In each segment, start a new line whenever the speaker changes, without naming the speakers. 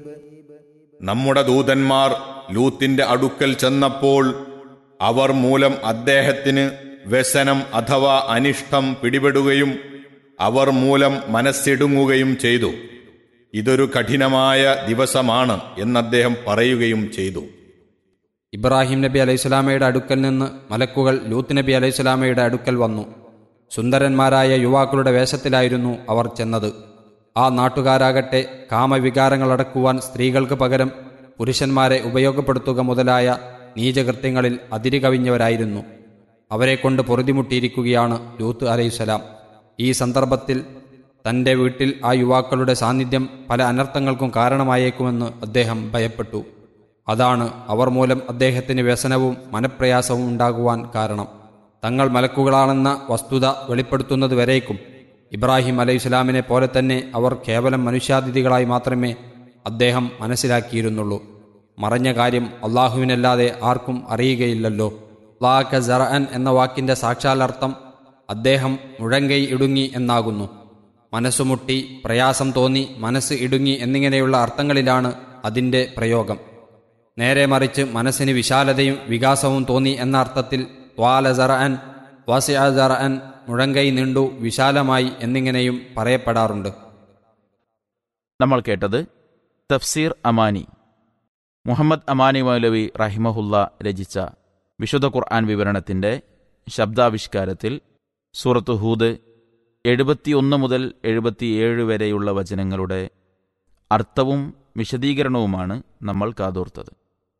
നമ്മുടെ ദൂതന്മാർ ലൂത്തിന്റെ അടുക്കൽ ചെന്നപ്പോൾ അവർ മൂലം അദ്ദേഹത്തിന് വ്യസനം അഥവാ അനിഷ്ടം പിടിപെടുകയും അവർ മൂലം മനസ്സിടുങ്ങുകയും ചെയ്തു ഇതൊരു കഠിനമായ ദിവസമാണ് എന്നദ്ദേഹം പറയുകയും ചെയ്തു
ഇബ്രാഹിം നബി അലൈഹിസ്ലാമയുടെ അടുക്കൽ നിന്ന് മലക്കുകൾ ലൂത്ത് നബി അലൈഹിസ്ലാമയുടെ അടുക്കൽ വന്നു സുന്ദരന്മാരായ യുവാക്കളുടെ വേഷത്തിലായിരുന്നു അവർ ചെന്നത് ആ നാട്ടുകാരാകട്ടെ കാമവികാരങ്ങളടക്കുവാൻ സ്ത്രീകൾക്ക് പകരം പുരുഷന്മാരെ ഉപയോഗപ്പെടുത്തുക മുതലായ നീചകൃത്യങ്ങളിൽ അതിരുകവിഞ്ഞവരായിരുന്നു അവരെക്കൊണ്ട് പൊറുതിമുട്ടിയിരിക്കുകയാണ് ലൂത്ത് അലൈഹിസ്സലാം ഈ സന്ദർഭത്തിൽ തൻ്റെ വീട്ടിൽ ആ യുവാക്കളുടെ സാന്നിധ്യം പല അനർത്ഥങ്ങൾക്കും കാരണമായേക്കുമെന്ന് അദ്ദേഹം ഭയപ്പെട്ടു അതാണ് അവർ മൂലം അദ്ദേഹത്തിന് വ്യസനവും മനപ്രയാസവും ഉണ്ടാകുവാൻ കാരണം തങ്ങൾ മലക്കുകളാണെന്ന വസ്തുത വെളിപ്പെടുത്തുന്നത് വരേക്കും ഇബ്രാഹിം അലൈഹിസ്ലാമിനെ പോലെ തന്നെ അവർ കേവലം മനുഷ്യാതിഥികളായി മാത്രമേ അദ്ദേഹം മനസ്സിലാക്കിയിരുന്നുള്ളൂ മറഞ്ഞ കാര്യം അള്ളാഹുവിനല്ലാതെ ആർക്കും അറിയുകയില്ലല്ലോ ലാഖ ജറഅൻ എന്ന വാക്കിൻ്റെ സാക്ഷാലർത്ഥം അദ്ദേഹം മുഴങ്കൈ ഇടുങ്ങി എന്നാകുന്നു മനസ്സുമുട്ടി പ്രയാസം തോന്നി മനസ്സ് ഇടുങ്ങി എന്നിങ്ങനെയുള്ള അർത്ഥങ്ങളിലാണ് അതിൻ്റെ പ്രയോഗം നേരെ മറിച്ച് മനസ്സിന് വിശാലതയും വികാസവും തോന്നി എന്ന അർത്ഥത്തിൽ ത്വാല ജറഅൻ വാസിയ ജറഅൻ മുഴങ്കൈ നീണ്ടു വിശാലമായി എന്നിങ്ങനെയും പറയപ്പെടാറുണ്ട്
നമ്മൾ കേട്ടത് തഫ്സീർ അമാനി മുഹമ്മദ് അമാനി മൗലവി റഹിമഹുല്ല രചിച്ച വിശുദ്ധ ഖുർആൻ വിവരണത്തിന്റെ ശബ്ദാവിഷ്കാരത്തിൽ സൂറത്ത് ഹൂദ് എഴുപത്തിയൊന്ന് മുതൽ എഴുപത്തിയേഴ് വരെയുള്ള വചനങ്ങളുടെ അർത്ഥവും വിശദീകരണവുമാണ് നമ്മൾ കാതോർത്തത്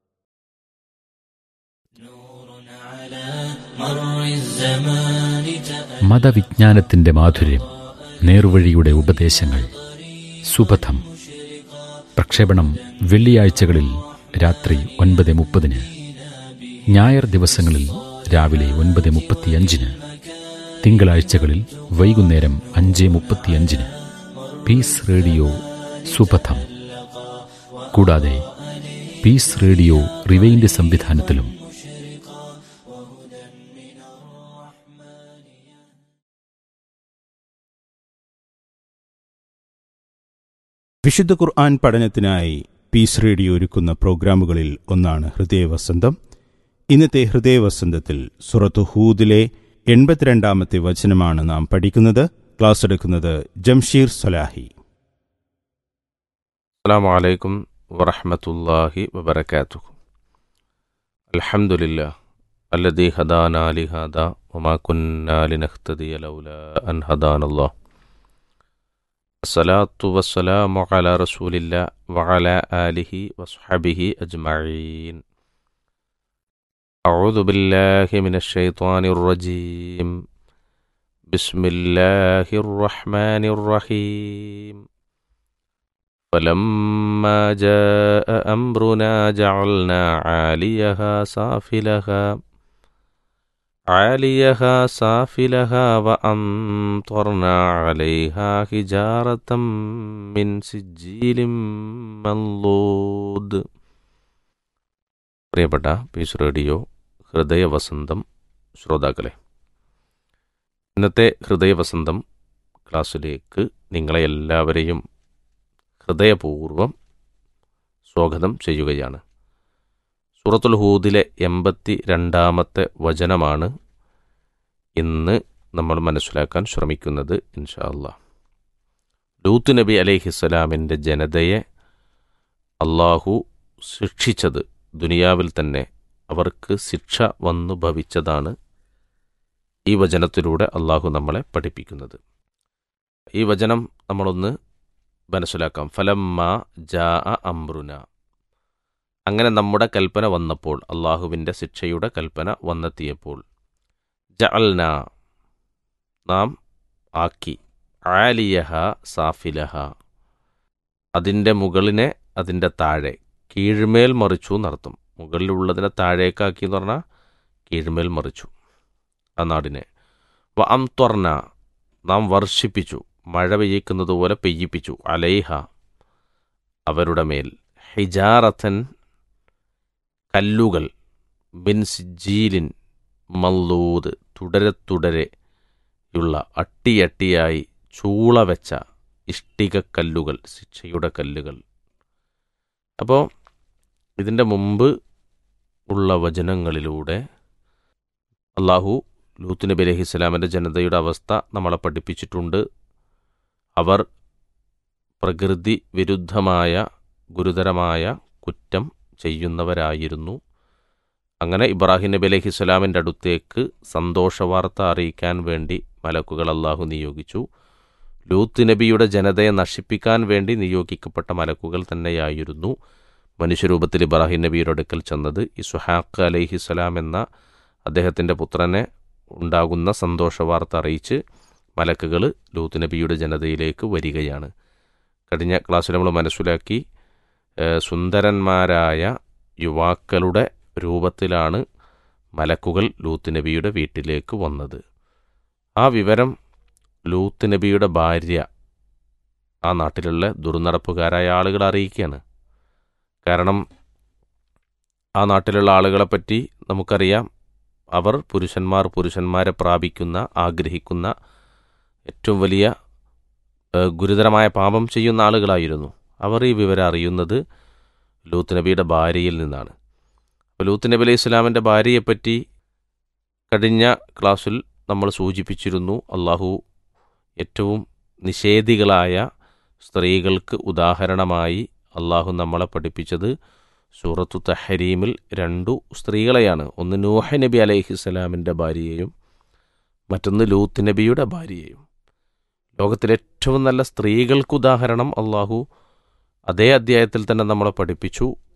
മതവിജ്ഞാനത്തിന്റെ മാധുര്യം നേർവഴിയുടെ ഉപദേശങ്ങൾ സുപഥം പ്രക്ഷേപണം വെള്ളിയാഴ്ചകളിൽ രാത്രി ഒൻപത് മുപ്പതിന് ഞായർ ദിവസങ്ങളിൽ രാവിലെ ഒൻപത് മുപ്പത്തിയഞ്ചിന് തിങ്കളാഴ്ചകളിൽ വൈകുന്നേരം അഞ്ച് മുപ്പത്തിയഞ്ചിന് പീസ് റേഡിയോ സുപഥം കൂടാതെ പീസ് റേഡിയോ റിവൈൻഡ് സംവിധാനത്തിലും
വിശുദ്ധ ഖുർആൻ പഠനത്തിനായി പീസ് റേഡിയോ ഒരുക്കുന്ന പ്രോഗ്രാമുകളിൽ ഒന്നാണ് ഹൃദയവസന്തം ഇന്നത്തെ ഹൃദയവസന്തത്തിൽ സുറത്ത് ഹൂദിലെ എൺപത്തിരണ്ടാമത്തെ വചനമാണ് നാം പഠിക്കുന്നത് ക്ലാസ് എടുക്കുന്നത് ജംഷീർ സലാഹി
السلام عليكم ورحمة الله وبركاته الحمد لله الذي هدانا لهذا وما كنا لنهتدي لولا أن هدانا الله الصلاة والسلام على رسول الله وعلى آله وصحبه أجمعين أعوذ بالله من الشيطان الرجيم بسم الله الرحمن الرحيم فلما جاء أمرنا جعلنا عاليها سافلها عاليها سافلها وأمطرنا عليها حجارة من سجيل منضود പ്രിയപ്പെട്ട പീസ് റേഡിയോ ഹൃദയവസന്തം ശ്രോതാക്കളെ ഇന്നത്തെ ഹൃദയവസന്തം ക്ലാസ്സിലേക്ക് നിങ്ങളെ എല്ലാവരെയും ഹൃദയപൂർവ്വം സ്വാഗതം ചെയ്യുകയാണ് സൂറത്തുൽ ഹൂദിലെ എൺപത്തി രണ്ടാമത്തെ വചനമാണ് ഇന്ന് നമ്മൾ മനസ്സിലാക്കാൻ ശ്രമിക്കുന്നത് ഇൻഷാ അല്ലാ ലൂത്ത് നബി അലൈഹിസ്സലാമിൻ്റെ ജനതയെ അള്ളാഹു ശിക്ഷിച്ചത് ദുനിയാവിൽ തന്നെ അവർക്ക് ശിക്ഷ വന്നു ഭവിച്ചതാണ് ഈ വചനത്തിലൂടെ അള്ളാഹു നമ്മളെ പഠിപ്പിക്കുന്നത് ഈ വചനം നമ്മളൊന്ന് മനസ്സിലാക്കാം ഫലമ്മ ജാ അംറുന അങ്ങനെ നമ്മുടെ കൽപ്പന വന്നപ്പോൾ അള്ളാഹുവിൻ്റെ ശിക്ഷയുടെ കൽപ്പന വന്നെത്തിയപ്പോൾ ജഅൽന നാം ആക്കി ആലിയഹ സാഫിലഹ അതിൻ്റെ മുകളിനെ അതിൻ്റെ താഴെ കീഴ്മേൽ മറിച്ചു നടത്തും മുകളിലുള്ളതിനെ താഴേക്കാക്കി എന്ന് പറഞ്ഞാൽ കീഴ്മേൽ മറിച്ചു ആ നാടിനെ വ അം ത്വർന നാം വർഷിപ്പിച്ചു മഴ പെയ്യിക്കുന്നത് പോലെ പെയ്യിപ്പിച്ചു അലൈഹ അവരുടെ മേൽ ഹിജാറത്തൻ കല്ലുകൾ ബിൻ സിജീലിൻ മല്ലൂദ് തുടരെ തുടരെയുള്ള അട്ടിയട്ടിയായി ചൂള വെച്ച ഇഷ്ടിക കല്ലുകൾ ശിക്ഷയുടെ കല്ലുകൾ അപ്പോൾ ഇതിൻ്റെ മുമ്പ് ഉള്ള വചനങ്ങളിലൂടെ അള്ളാഹു ലൂത്ത് നബി അലൈഹി സ്വലാമിൻ്റെ ജനതയുടെ അവസ്ഥ നമ്മളെ പഠിപ്പിച്ചിട്ടുണ്ട് അവർ പ്രകൃതി വിരുദ്ധമായ ഗുരുതരമായ കുറ്റം ചെയ്യുന്നവരായിരുന്നു അങ്ങനെ ഇബ്രാഹിം നബി അലൈഹി സ്വലാമിൻ്റെ അടുത്തേക്ക് സന്തോഷവാർത്ത അറിയിക്കാൻ വേണ്ടി മലക്കുകൾ അള്ളാഹു നിയോഗിച്ചു ലൂത്ത് നബിയുടെ ജനതയെ നശിപ്പിക്കാൻ വേണ്ടി നിയോഗിക്കപ്പെട്ട മലക്കുകൾ തന്നെയായിരുന്നു മനുഷ്യരൂപത്തിൽ ഇബ്രാഹിം നബിയുടെ അടുക്കൽ ചെന്നത് ഇസുഹാഖ് അലൈഹി സ്വലാം എന്ന അദ്ദേഹത്തിൻ്റെ പുത്രനെ ഉണ്ടാകുന്ന സന്തോഷവാർത്ത അറിയിച്ച് മലക്കുകൾ ലൂത്ത് നബിയുടെ ജനതയിലേക്ക് വരികയാണ് കഴിഞ്ഞ ക്ലാസ്സിൽ നമ്മൾ മനസ്സിലാക്കി ഏഹ്, സുന്ദരന്മാരായ യുവാക്കളുടെ രൂപത്തിലാണ് മലക്കുകൾ ലൂത്ത് നബിയുടെ വീട്ടിലേക്ക് വന്നത് ആ വിവരം ലൂത്ത് നബിയുടെ ഭാര്യ ആ നാട്ടിലുള്ള ദുർനടപ്പുകാരായ ആളുകൾ അറിയിക്കുകയാണ് കാരണം ആ നാട്ടിലുള്ള ആളുകളെപ്പറ്റി നമുക്കറിയാം അവർ പുരുഷന്മാർ പുരുഷന്മാരെ പ്രാപിക്കുന്ന ആഗ്രഹിക്കുന്ന ഏറ്റവും വലിയ ഏഹ്, ഗുരുതരമായ പാപം ചെയ്യുന്ന ആളുകളായിരുന്നു അവർ ഈ വിവരം അറിയുന്നത് ലൂത്ത് നബിയുടെ ഭാര്യയിൽ നിന്നാണ് അപ്പോൾ ലൂത്ത് നബി അലൈഹി ഇസ്ലാമിൻ്റെ ഭാര്യയെപ്പറ്റി കഴിഞ്ഞ ക്ലാസ്സിൽ നമ്മൾ സൂചിപ്പിച്ചിരുന്നു അള്ളാഹു ഏറ്റവും നിഷേധികളായ സ്ത്രീകൾക്ക് ഉദാഹരണമായി അള്ളാഹു നമ്മളെ പഠിപ്പിച്ചത് സൂറത്തു തഹരീമിൽ രണ്ടു സ്ത്രീകളെയാണ് ഒന്ന് നൂഹ നബി അലൈഹിസ്സലാമിൻ്റെ ഭാര്യയെയും മറ്റൊന്ന് ലൂത്ത് നബിയുടെ ഭാര്യയെയും ലോകത്തിലെ ഏറ്റവും നല്ല സ്ത്രീകൾക്ക് ഉദാഹരണം അള്ളാഹു അതേ അധ്യായത്തിൽ തന്നെ നമ്മളെ പഠിപ്പിച്ചു